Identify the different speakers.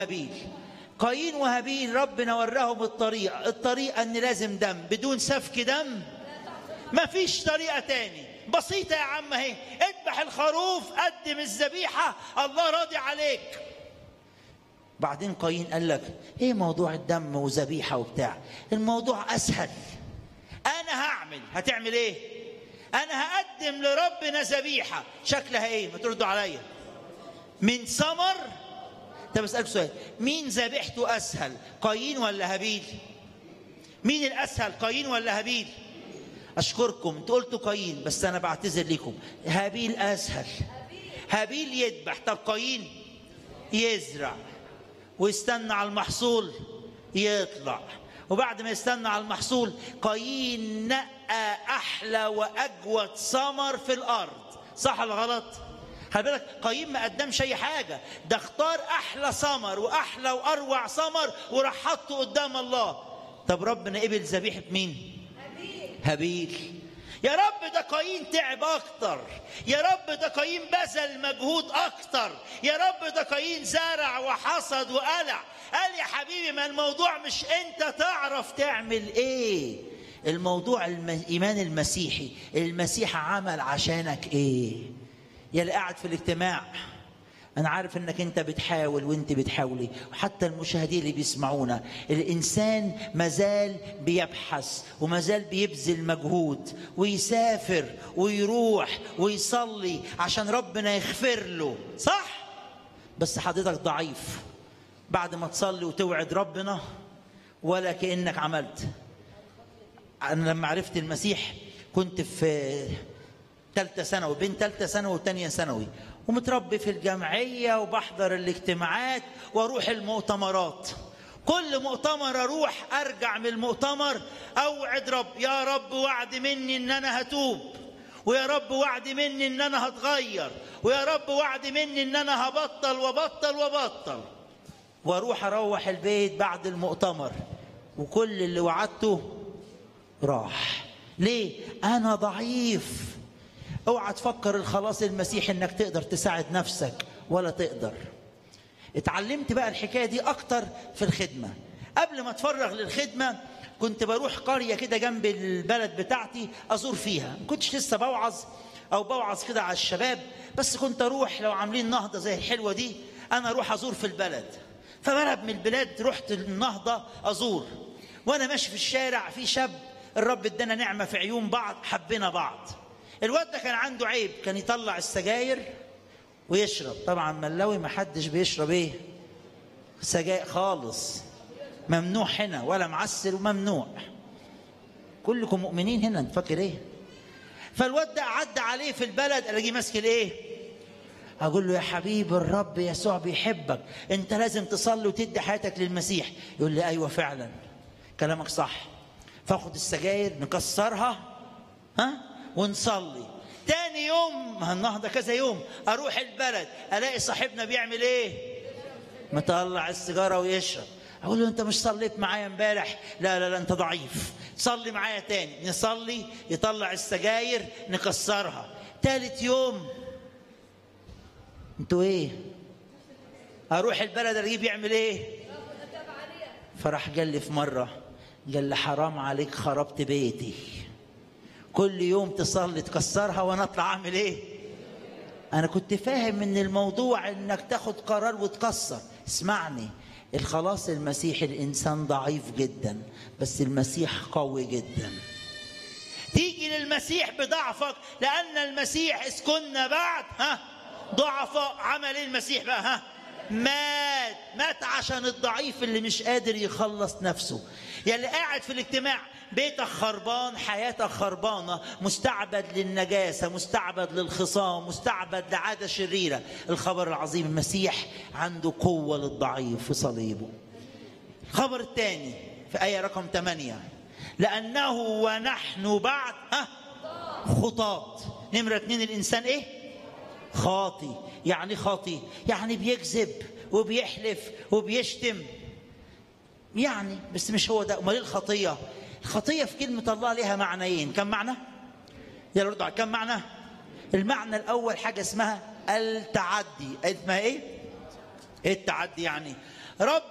Speaker 1: هابيل قايين وهابيل ربنا وراهم الطريقة الطريقة ان لازم دم بدون سفك دم ما فيش طريقة تاني بسيطة يا عم اهي اذبح الخروف قدم الذبيحة الله راضي عليك بعدين قايين قال لك ايه موضوع الدم وذبيحة وبتاع الموضوع اسهل انا هعمل هتعمل ايه انا هقدم لربنا ذبيحة شكلها ايه ما تردوا عليا من ثمر طب اسالك سؤال مين ذبيحته اسهل قايين ولا هابيل مين الاسهل قايين ولا هابيل اشكركم انتوا قلتوا قايين بس انا بعتذر لكم هابيل اسهل هابيل يذبح طب قايين يزرع ويستنى على المحصول يطلع وبعد ما يستنى على المحصول قايين نقى احلى واجود ثمر في الارض صح ولا غلط خلي بالك قايين ما قدمش اي حاجه ده اختار احلى ثمر واحلى واروع ثمر وراح حطه قدام الله طب ربنا قبل ذبيحه مين هابيل يا رب ده قايين تعب اكتر يا رب ده قايين بذل مجهود اكتر يا رب ده قايين زرع وحصد وقلع قال يا حبيبي ما الموضوع مش انت تعرف تعمل ايه الموضوع الايمان المسيحي المسيح عمل عشانك ايه يا اللي قاعد في الاجتماع أنا عارف إنك أنت بتحاول وأنت بتحاولي وحتى المشاهدين اللي بيسمعونا الإنسان مازال بيبحث ومازال بيبذل مجهود ويسافر ويروح ويصلي عشان ربنا يغفر له صح؟ بس حضرتك ضعيف بعد ما تصلي وتوعد ربنا ولا كأنك عملت أنا لما عرفت المسيح كنت في ثالثة ثانوي بين ثالثة ثانوي وثانية ثانوي ومتربي في الجمعية وبحضر الاجتماعات واروح المؤتمرات كل مؤتمر اروح ارجع من المؤتمر اوعد رب يا رب وعد مني ان انا هتوب ويا رب وعد مني ان انا هتغير ويا رب وعد مني ان انا هبطل وبطل وبطل واروح اروح البيت بعد المؤتمر وكل اللي وعدته راح ليه انا ضعيف اوعى تفكر الخلاص المسيحي انك تقدر تساعد نفسك ولا تقدر اتعلمت بقى الحكايه دي اكتر في الخدمه قبل ما اتفرغ للخدمه كنت بروح قريه كده جنب البلد بتاعتي ازور فيها ما كنتش لسه بوعظ او بوعظ كده على الشباب بس كنت اروح لو عاملين نهضه زي الحلوه دي انا اروح ازور في البلد فبلد من البلاد رحت النهضه ازور وانا ماشي في الشارع في شاب الرب ادانا نعمه في عيون بعض حبينا بعض الواد ده كان عنده عيب كان يطلع السجاير ويشرب طبعا ملاوي ما حدش بيشرب ايه سجاير خالص ممنوع هنا ولا معسل وممنوع كلكم مؤمنين هنا انت فاكر ايه فالواد ده عدى عليه في البلد الاقيه ماسك الايه اقول له يا حبيبي الرب يسوع بيحبك انت لازم تصلي وتدي حياتك للمسيح يقول لي ايوه فعلا كلامك صح فاخد السجاير نكسرها ها ونصلي تاني يوم ما النهضه كذا يوم اروح البلد الاقي صاحبنا بيعمل ايه مطلع السيجاره ويشرب اقول له انت مش صليت معايا امبارح لا لا لا انت ضعيف صلي معايا تاني نصلي يطلع السجاير نكسرها تالت يوم انتوا ايه اروح البلد الاقيه بيعمل ايه فراح قال لي في مره قال لي حرام عليك خربت بيتي كل يوم تصلي تكسرها وانا اطلع اعمل ايه انا كنت فاهم ان الموضوع انك تاخد قرار وتكسر اسمعني الخلاص المسيحي الانسان ضعيف جدا بس المسيح قوي جدا تيجي للمسيح بضعفك لان المسيح اذ كنا بعد ها ضعفاء عمل ايه المسيح بقى ها مات مات عشان الضعيف اللي مش قادر يخلص نفسه يا اللي قاعد في الاجتماع بيتك خربان حياتك خربانة مستعبد للنجاسة مستعبد للخصام مستعبد لعادة شريرة الخبر العظيم المسيح عنده قوة للضعيف في صليبه الخبر الثاني في آية رقم 8 لأنه ونحن بعد ها خطاة نمرة اتنين الإنسان إيه خاطي يعني خاطي يعني بيكذب وبيحلف وبيشتم يعني بس مش هو ده امال ايه الخطيه الخطيه في كلمه الله لها معنيين كم معنى يلا ردوا على كم معنى المعنى الاول حاجه اسمها التعدي اسمها ايه ايه التعدي يعني رب